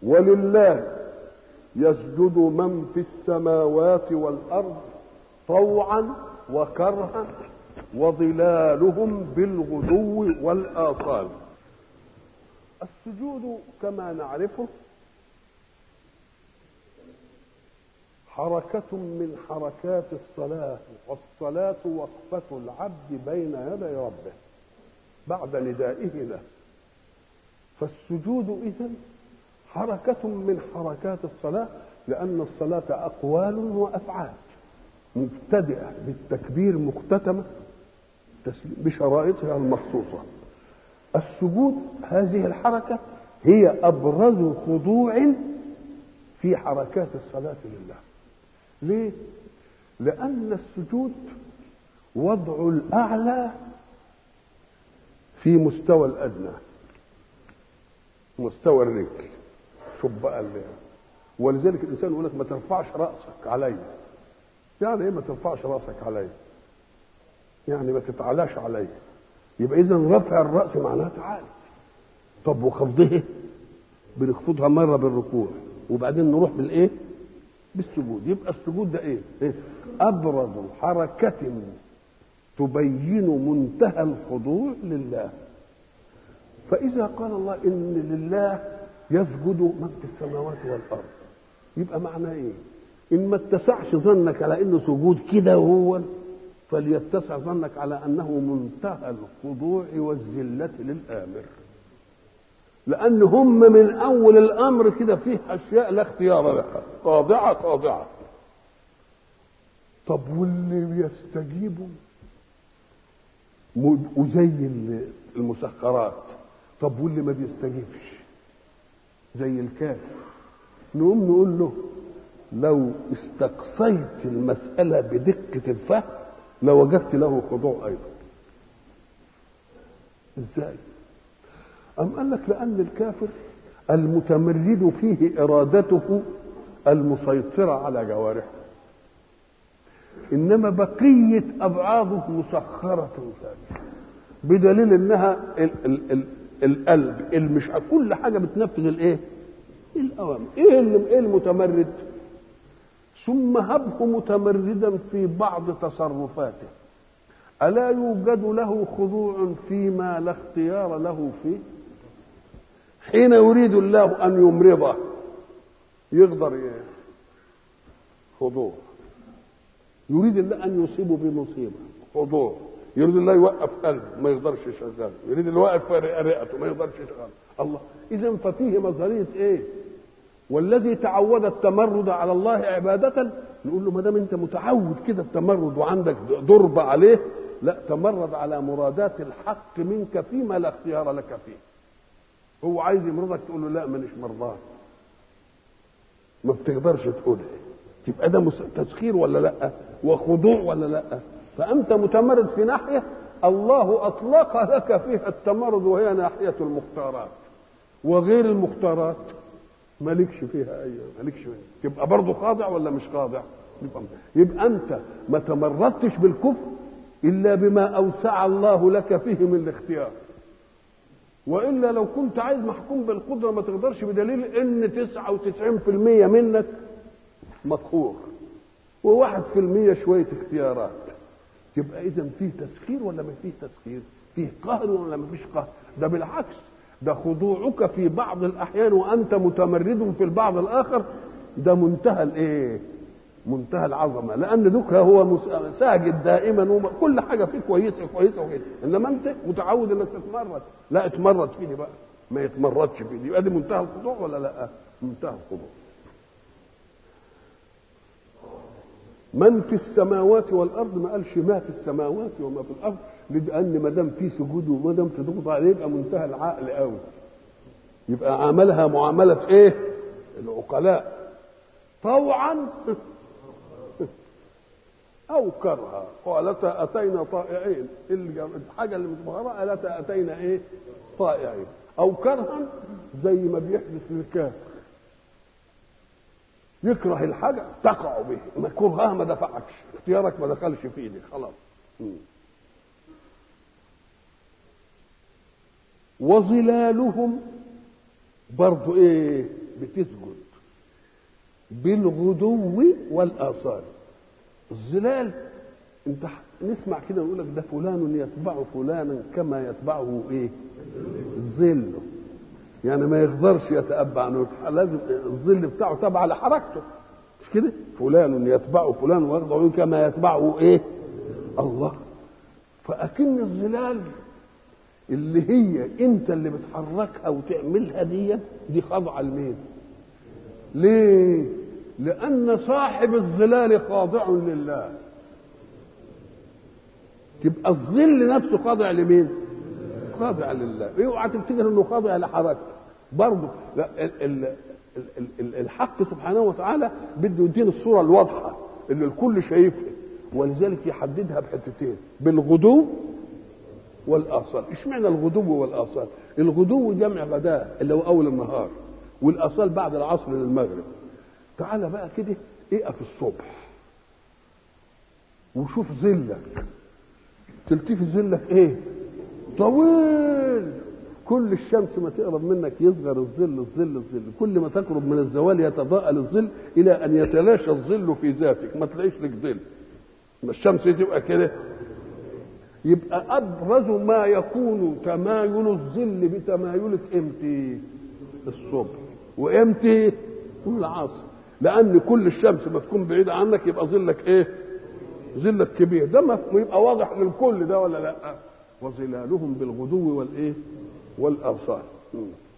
ولله يسجد من في السماوات والارض طوعا وكرها وظلالهم بالغدو والاصال السجود كما نعرفه حركة من حركات الصلاة والصلاة وقفة العبد بين يدي ربه بعد ندائه له فالسجود إذا حركة من حركات الصلاة لأن الصلاة أقوال وأفعال مبتدئة بالتكبير مختتمة بشرائطها المخصوصة السجود هذه الحركة هي أبرز خضوع في حركات الصلاة لله ليه؟ لأن السجود وضع الأعلى في مستوى الأدنى مستوى الرجل شوف بقى اللي ولذلك الإنسان يقول لك ما ترفعش رأسك علي يعني إيه ما ترفعش رأسك علي يعني ما تتعلاش علي يبقى إذا رفع الرأس معناه تعالي طب وخفضه بنخفضها مرة بالركوع وبعدين نروح بالإيه بالسجود يبقى السجود ده ايه, إيه؟ ابرز حركه تبين منتهى الخضوع لله فاذا قال الله ان لله يسجد من في السماوات والارض يبقى معناه ايه ان ما اتسعش ظنك على انه سجود كده هو فليتسع ظنك على انه منتهى الخضوع والذله للامر لان هم من اول الامر كده فيه اشياء لا اختيار لها خاضعه خاضعه طب واللي يستجيبوا وزي المسخرات طب واللي ما بيستجيبش زي الكافر نقوم نقول له لو استقصيت المسألة بدقة الفهم لوجدت له خضوع أيضا ازاي أم قال لك لأن الكافر المتمرد فيه إرادته المسيطرة على جوارحه إنما بقية أبعاضه مسخرة ثانية بدليل إنها ال ال ال القلب المش كل حاجة بتنفذ الإيه؟ الأوامر إيه اللي إيه المتمرد؟ ثم هبه متمردا في بعض تصرفاته ألا يوجد له خضوع فيما لا اختيار له فيه؟ حين يريد الله ان يمرضه يقدر خضوع يريد الله ان يصيبه بمصيبه خضوع يريد الله يوقف قلبه ما يقدرش يشغله يريد الله يوقف رئته ما يقدرش يشغله الله اذا ففيه نظريه ايه والذي تعود التمرد على الله عبادة نقول له ما دام انت متعود كده التمرد وعندك ضرب عليه لا تمرد على مرادات الحق منك فيما لا اختيار لك فيه هو عايز يمرضك تقول له لا مانيش مرضان ما بتقدرش تقولها تبقى ده تسخير ولا لا وخضوع ولا لا فانت متمرد في ناحيه الله اطلق لك فيها التمرد وهي ناحيه المختارات وغير المختارات مالكش فيها اي مالكش فيها تبقى برضه خاضع ولا مش خاضع يبقى, يبقى انت ما تمردتش بالكفر الا بما اوسع الله لك فيه من الاختيار والا لو كنت عايز محكوم بالقدره ما تقدرش بدليل ان 99% منك مقهور وواحد في المية شوية اختيارات يبقى إذا فيه تسخير ولا ما فيه تسخير؟ فيه قهر ولا ما فيش قهر؟ ده بالعكس ده خضوعك في بعض الأحيان وأنت متمرد في البعض الآخر ده منتهى الإيه؟ منتهى العظمة لأن دوك هو ساجد دائما وكل حاجة فيه كويسة كويسة وكده إنما أنت متعود إنك تتمرد لا اتمرد فيني بقى ما يتمردش فيني يبقى دي منتهى الخضوع ولا لا؟ منتهى الخضوع من في السماوات والارض ما قالش ما في السماوات وما في الارض لان ما دام في سجود وما دام في ضغط عليه يبقى منتهى العقل قوي يبقى عملها معامله ايه؟ العقلاء طوعا او كرها قالتا اتينا طائعين الحاجه اللي متبهره قالتا اتينا ايه؟ طائعين او كرها زي ما بيحدث للكافر يكره الحاجة تقع به ما كرهها ما دفعكش اختيارك ما دخلش في ايدك خلاص وظلالهم برضو ايه بتسجد بالغدو والاصال الظلال انت نسمع كده يقول لك ده فلان يتبع فلانا كما يتبعه ايه ظله يعني ما يقدرش يتأبع عنه لازم الظل بتاعه تبع لحركته مش كده فلان يتبع فلان ويخضع كما يتبعه ايه الله فأكن الظلال اللي هي انت اللي بتحركها وتعملها دي دي خاضعه لمين ليه لان صاحب الظلال خاضع لله تبقى الظل نفسه خاضع لمين خاضع لله اوعى تفتكر انه خاضع لحركته برضه لا ال ال ال الحق سبحانه وتعالى بده يدينا الصوره الواضحه اللي الكل شايفها ولذلك يحددها بحتتين بالغدو والاصال اشمعنى الغدو والاصال الغدو جمع غداء اللي هو اول النهار والاصال بعد العصر للمغرب تعال بقى كده اقف الصبح وشوف ظلك تلتفت ظلك ايه طويل كل الشمس ما تقرب منك يصغر الظل الظل الظل كل ما تقرب من الزوال يتضاءل الظل الى ان يتلاشى الظل في ذاتك ما تلاقيش لك ظل ما الشمس تبقى كده يبقى ابرز ما يكون تمايل الظل بتمايلك امتى الصبح وامتى العصر لان كل الشمس ما تكون بعيده عنك يبقى ظلك ايه ظلك كبير ده ما يبقى واضح للكل ده ولا لا وظلالهم بالغدو والايه والاوصال